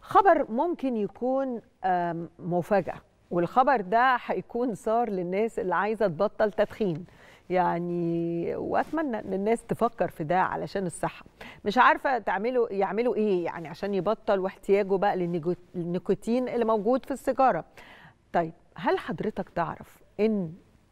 خبر ممكن يكون آم، مفاجأة والخبر ده هيكون صار للناس اللي عايزة تبطل تدخين يعني واتمنى ان الناس تفكر في ده علشان الصحه مش عارفه تعملوا يعملوا ايه يعني عشان يبطل واحتياجه بقى للنيجو- للنيكوتين اللي موجود في السيجاره طيب هل حضرتك تعرف ان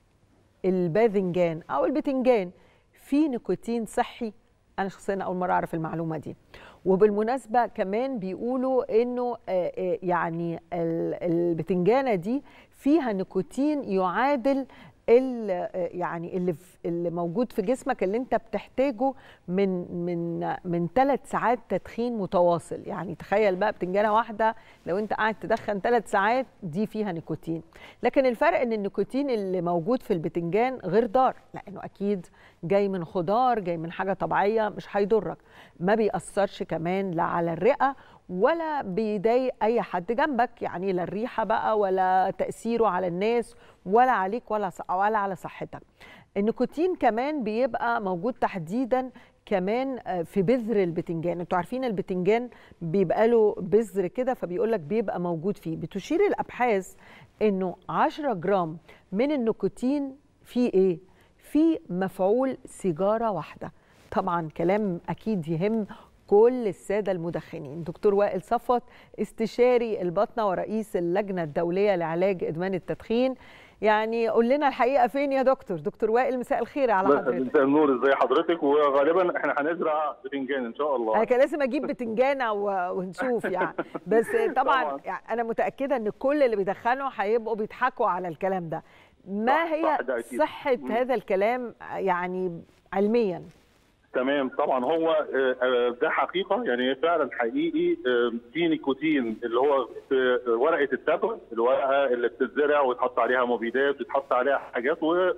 الباذنجان او البتنجان فيه نيكوتين صحي انا شخصيا اول مره اعرف المعلومه دي وبالمناسبه كمان بيقولوا انه آه، آه، يعني ال- البتنجانه دي فيها نيكوتين يعادل ال- آه، يعني اللي في- اللي موجود في جسمك اللي انت بتحتاجه من من من ثلاث ساعات تدخين متواصل يعني تخيل بقى بتنجانه واحده لو انت قاعد تدخن ثلاث ساعات دي فيها نيكوتين لكن الفرق ان النيكوتين اللي موجود في البتنجان غير ضار لانه اكيد جاي من خضار جاي من حاجه طبيعيه مش هيضرك ما بيأثرش كمان لا على الرئه ولا بيضايق اي حد جنبك يعني لا الريحه بقى ولا تاثيره على الناس ولا عليك ولا ص- ولا على صحتك النيكوتين كمان بيبقى موجود تحديدا كمان آه، في بذر البتنجان انتوا عارفين البتنجان بيبقى له بذر كده فبيقول لك بيبقى موجود فيه بتشير الابحاث انه 10 جرام من النيكوتين فيه ايه في مفعول سيجاره واحده طبعا كلام اكيد يهم كل الساده المدخنين دكتور وائل صفوت استشاري البطنه ورئيس اللجنه الدوليه لعلاج ادمان التدخين يعني قول لنا الحقيقه فين يا دكتور دكتور وائل مساء الخير على حضرتك مساء النور ازي حضرتك وغالبا احنا هنزرع بتنجان ان شاء الله انا كان لازم اجيب بتنجانه و- ونشوف يعني بس طبعا طبعاً. يعني انا متاكده ان كل اللي بيدخنوا هيبقوا بيضحكوا على الكلام ده ما صح، هي صح، ده أكيد. صحه مم. هذا الكلام يعني علميا تمام طبعا هو آه، آه، ده حقيقه يعني فعلا حقيقي آه، في نيكوتين اللي هو في ورقه التبغ الورقه اللي بتتزرع ويتحط عليها مبيدات ويتحط عليها حاجات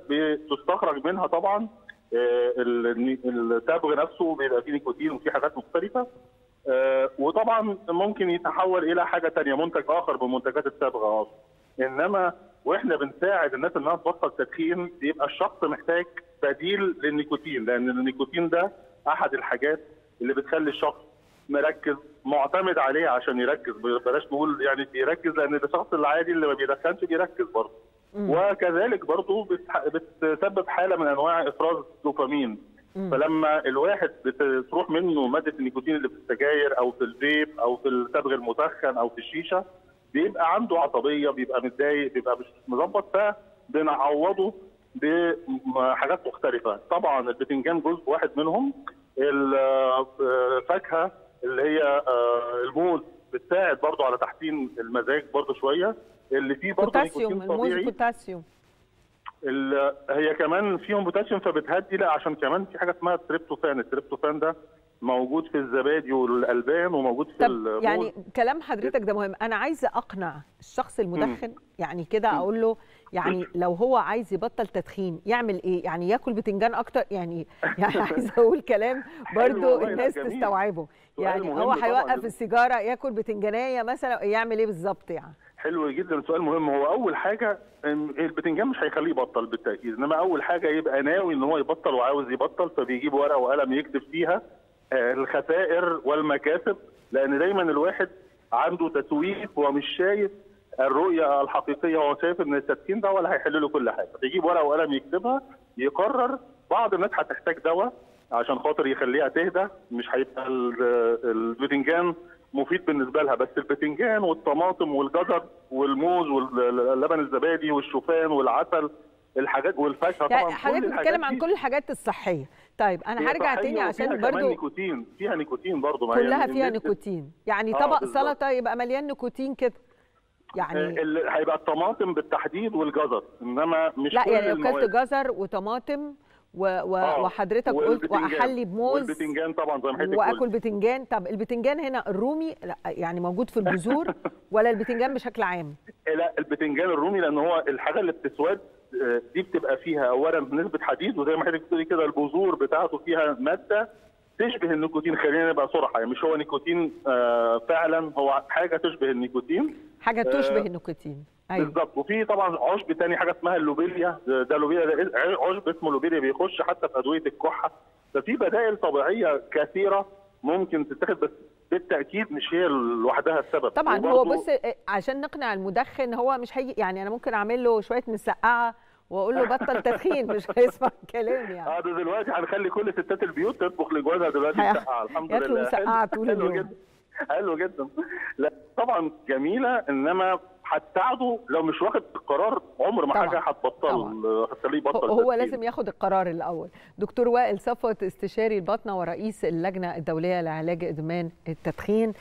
وبتستخرج منها طبعا آه، ال- التبغ نفسه بيبقى فيه نيكوتين وفيه حاجات مختلفه آه، وطبعا ممكن يتحول الى حاجه تانية منتج اخر من منتجات التبغ اصلا انما واحنا بنساعد الناس انها تبطل تدخين بيبقى الشخص محتاج بديل للنيكوتين لان النيكوتين ده احد الحاجات اللي بتخلي الشخص مركز معتمد عليه عشان يركز بلاش نقول يعني بيركز لان الشخص العادي اللي ما بيدخنش بيركز برضه وكذلك برضه بتح- بتسبب حاله من انواع افراز الدوبامين فلما الواحد بتروح منه ماده النيكوتين اللي في السجاير او في الفيب او في الصبغ المدخن او في الشيشه بيبقى عنده عصبيه بيبقى متضايق بيبقى مش مظبط فبنعوضه بحاجات مختلفه طبعا البتنجان جزء واحد منهم الفاكهه اللي هي آه، الموز بتساعد برضو على تحسين المزاج برضو شويه اللي فيه برضو بوتاسيوم نيكوتين الموز طبيعي بوتاسيوم ال- هي كمان فيهم بوتاسيوم فبتهدي لا عشان كمان في حاجه اسمها التريبتوفان التريبتوفان ده موجود في الزبادي والالبان وموجود في طب الموز يعني كلام حضرتك ده مهم انا عايزه اقنع الشخص المدخن يعني كده اقول له يعني لو هو عايز يبطل تدخين يعمل ايه يعني ياكل بتنجان اكتر يعني يعني عايزه اقول كلام برضو والله، لا، الناس جميل. تستوعبه سؤال يعني مهم هو طبعاً. هيوقف السيجاره ياكل بتنجانيه مثلا يعمل ايه بالظبط يعني حلو جدا سؤال مهم هو اول حاجه إن البتنجان مش هيخليه يبطل بالتاكيد انما اول حاجه يبقى ناوي ان هو يبطل وعاوز يبطل فبيجيب ورقه وقلم يكتب فيها آه، الخسائر والمكاسب لان دايما الواحد عنده تسويف ومش شايف الرؤيه الحقيقيه هو شايف ان التدخين ده ولا هيحل له كل حاجه بيجيب ورقه وقلم يكتبها يقرر بعض الناس هتحتاج دواء عشان خاطر يخليها تهدى مش هيبقى ال- البتنجان مفيد بالنسبه لها بس البتنجان والطماطم والجزر والموز واللبن الزبادي والشوفان والعسل الحاجات والفاكهه طبعا يعني كل حضرتك الحاجات بتتكلم عن دي كل الحاجات الصحيه طيب هي انا هرجع صحية تاني وفيها عشان كمان برضو نيكوتين فيها نيكوتين برضو ما هي كلها ال- فيها ال- نيكوتين يعني آه، طبق بالظبط. سلطه يبقى مليان نيكوتين كده يعني ال- هيبقى الطماطم بالتحديد والجزر انما مش لا كل يعني لو المواد. كلت جزر وطماطم و... و... آه، وحضرتك قلت والبتنجان. واحلي بموز والبتنجان طبعا زي ما حضرتك واكل قلت. بتنجان طب البتنجان هنا الرومي لا يعني موجود في البذور ولا البتنجان بشكل عام لا البتنجان الرومي لان هو الحاجه اللي بتسود آه، دي بتبقى فيها اولا نسبه حديد وزي ما حضرتك بتقولي كده البذور بتاعته فيها ماده تشبه النيكوتين خلينا نبقى صراحه يعني مش هو نيكوتين آه، فعلا هو حاجه تشبه النيكوتين حاجه آه، تشبه النيكوتين ايوه بالظبط وفي طبعا عشب تاني حاجه اسمها اللوبيليا ده لوبيليا ده عشب اسمه لوبيليا بيخش حتى في ادويه الكحه ففي بدائل طبيعيه كثيره ممكن تتاخد بس بالتاكيد مش هي لوحدها السبب طبعا هو وبرضه- بص عشان نقنع المدخن هو مش هيجي يعني انا ممكن اعمل له شويه مسقعه واقول له بطل تدخين مش هيسمع الكلام يعني اه ده دلوقتي هنخلي كل ستات البيوت تطبخ لجوازها دلوقتي هي- مسقعه الحمد ياكلوا لله مسقعة حلو- طول حلو اليوم. جدا حلو جدا لا طبعا جميله انما هتساعده لو مش واخد القرار عمر ما طبعاً. حاجه هتبطل طبعاً. هتخليه هو- يبطل هو تدخين. لازم ياخد القرار الاول دكتور وائل صفوت استشاري الباطنه ورئيس اللجنه الدوليه لعلاج ادمان التدخين